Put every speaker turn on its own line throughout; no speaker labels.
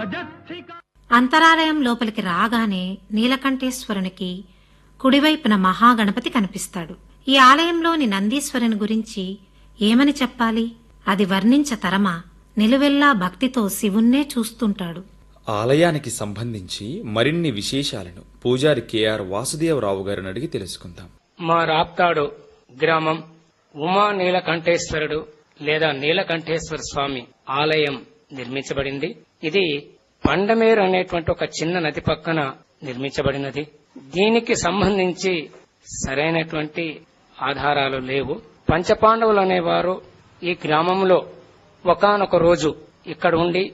అంతరాలయం లోపలికి రాగానే నీలకంఠేశ్వరునికి కుడివైపున మహాగణపతి కనిపిస్తాడు ఈ ఆలయంలోని నందీశ్వరుని గురించి ఏమని చెప్పాలి అది వర్ణించతరమా నిలువెల్లా భక్తితో శివున్నే చూస్తుంటాడు
ఆలయానికి సంబంధించి మరిన్ని విశేషాలను పూజారి కెఆర్ వాసుదేవరావు గారిని అడిగి తెలుసుకుందాం
మా రాప్తాడు గ్రామం ఉమా నీలకంఠేశ్వరుడు లేదా నీలకంఠేశ్వర స్వామి ఆలయం నిర్మించబడింది ఇది పండమేరు అనేటువంటి ఒక చిన్న నది పక్కన నిర్మించబడినది దీనికి సంబంధించి సరైనటువంటి ఆధారాలు లేవు పంచపాండవులు అనేవారు ఈ గ్రామంలో ఒకానొక రోజు ఇక్కడ ఉండి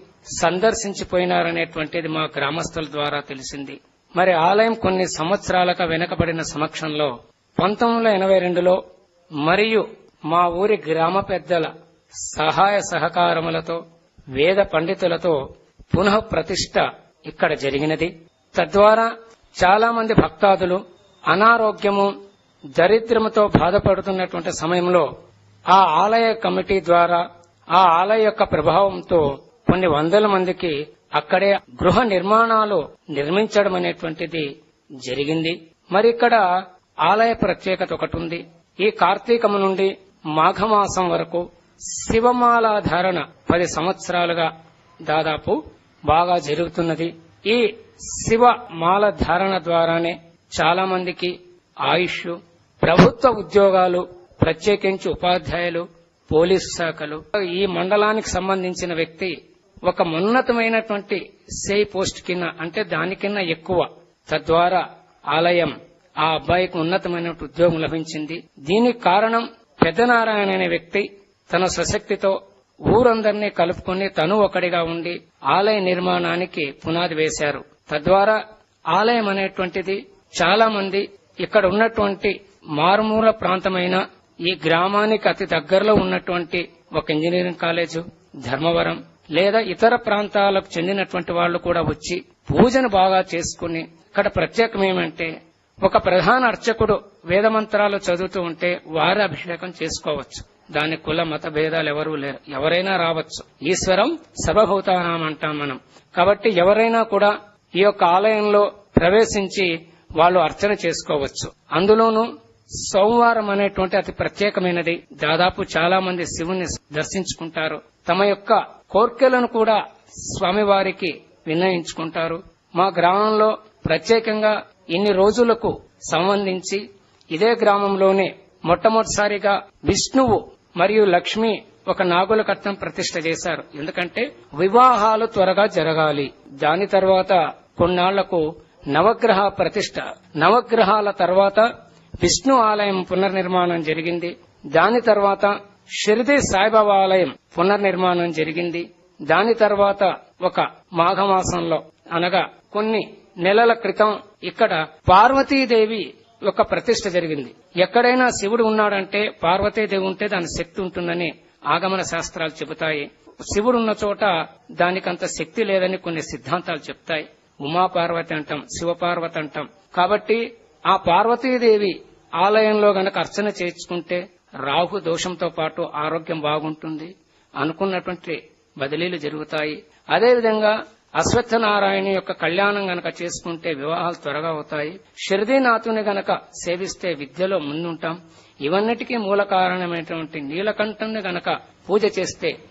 సందర్శించిపోయినారనేటువంటిది మా గ్రామస్తుల ద్వారా తెలిసింది మరి ఆలయం కొన్ని సంవత్సరాలుగా వెనకబడిన సమక్షంలో పంతొమ్మిది వందల ఎనభై రెండులో మరియు మా ఊరి గ్రామ పెద్దల సహాయ సహకారములతో వేద పండితులతో పునః ప్రతిష్ట ఇక్కడ జరిగినది తద్వారా చాలా మంది భక్తాదులు అనారోగ్యము దరిద్రముతో బాధపడుతున్నటువంటి సమయంలో ఆ ఆలయ కమిటీ ద్వారా ఆ ఆలయ యొక్క ప్రభావంతో కొన్ని వందల మందికి అక్కడే గృహ నిర్మాణాలు నిర్మించడం అనేటువంటిది జరిగింది మరి ఇక్కడ ఆలయ ప్రత్యేకత ఒకటి ఉంది ఈ కార్తీకము నుండి మాఘమాసం వరకు శివమాల ధారణ పది సంవత్సరాలుగా దాదాపు బాగా జరుగుతున్నది ఈ శివ మాల ధారణ ద్వారానే చాలా మందికి ఆయుష్ ప్రభుత్వ ఉద్యోగాలు ప్రత్యేకించి ఉపాధ్యాయులు పోలీసు శాఖలు ఈ మండలానికి సంబంధించిన వ్యక్తి ఒక ఉన్నతమైనటువంటి సే పోస్ట్ కింద అంటే దానికన్నా ఎక్కువ తద్వారా ఆలయం ఆ అబ్బాయికి ఉన్నతమైన ఉద్యోగం లభించింది దీనికి కారణం పెద్దనారాయణ అనే వ్యక్తి తన స్వశక్తితో ఊరందరినీ కలుపుకొని తను ఒకడిగా ఉండి ఆలయ నిర్మాణానికి పునాది వేశారు తద్వారా ఆలయం అనేటువంటిది చాలా మంది ఇక్కడ ఉన్నటువంటి మారుమూల ప్రాంతమైన ఈ గ్రామానికి అతి దగ్గరలో ఉన్నటువంటి ఒక ఇంజనీరింగ్ కాలేజు ధర్మవరం లేదా ఇతర ప్రాంతాలకు చెందినటువంటి వాళ్ళు కూడా వచ్చి పూజను బాగా చేసుకుని ఇక్కడ ప్రత్యేకం ఏమంటే ఒక ప్రధాన అర్చకుడు వేదమంత్రాలు చదువుతూ ఉంటే వారి అభిషేకం చేసుకోవచ్చు దాని కుల మత భేదాలు ఎవరూ లేరు ఎవరైనా రావచ్చు ఈశ్వరం సర్వభూతానాం అంటాం మనం కాబట్టి ఎవరైనా కూడా ఈ యొక్క ఆలయంలో ప్రవేశించి వాళ్ళు అర్చన చేసుకోవచ్చు అందులోనూ సోమవారం అనేటువంటి అతి ప్రత్యేకమైనది దాదాపు చాలా మంది శివుని దర్శించుకుంటారు తమ యొక్క కోర్కెలను కూడా స్వామివారికి విన్నయించుకుంటారు మా గ్రామంలో ప్రత్యేకంగా ఇన్ని రోజులకు సంబంధించి ఇదే గ్రామంలోనే మొట్టమొదటిసారిగా విష్ణువు మరియు లక్ష్మి ఒక నాగుల కట్నం ప్రతిష్ట చేశారు ఎందుకంటే వివాహాలు త్వరగా జరగాలి దాని తర్వాత కొన్నాళ్లకు నవగ్రహ ప్రతిష్ట నవగ్రహాల తర్వాత విష్ణు ఆలయం పునర్నిర్మాణం జరిగింది దాని తర్వాత షిరిడి సాయిబాబా ఆలయం పునర్నిర్మాణం జరిగింది దాని తర్వాత ఒక మాఘమాసంలో అనగా కొన్ని నెలల క్రితం ఇక్కడ పార్వతీదేవి ఒక ప్రతిష్ట జరిగింది ఎక్కడైనా శివుడు ఉన్నాడంటే పార్వతీదేవి ఉంటే దాని శక్తి ఉంటుందని ఆగమన శాస్త్రాలు చెబుతాయి శివుడు ఉన్న చోట దానికంత శక్తి లేదని కొన్ని సిద్ధాంతాలు చెప్తాయి ఉమా పార్వతి అంటాం శివపార్వతి అంటాం కాబట్టి ఆ పార్వతీదేవి ఆలయంలో గనక అర్చన చేర్చుకుంటే రాహు దోషంతో పాటు ఆరోగ్యం బాగుంటుంది అనుకున్నటువంటి బదిలీలు జరుగుతాయి అదేవిధంగా అశ్వత్థనారాయణ యొక్క కళ్యాణం గనక చేసుకుంటే వివాహాలు త్వరగా అవుతాయి షిర్దీనాథుని గనక సేవిస్తే విద్యలో ముందుంటాం ఇవన్నిటికీ మూల కారణమైనటువంటి నీలకంఠుని గనక పూజ చేస్తే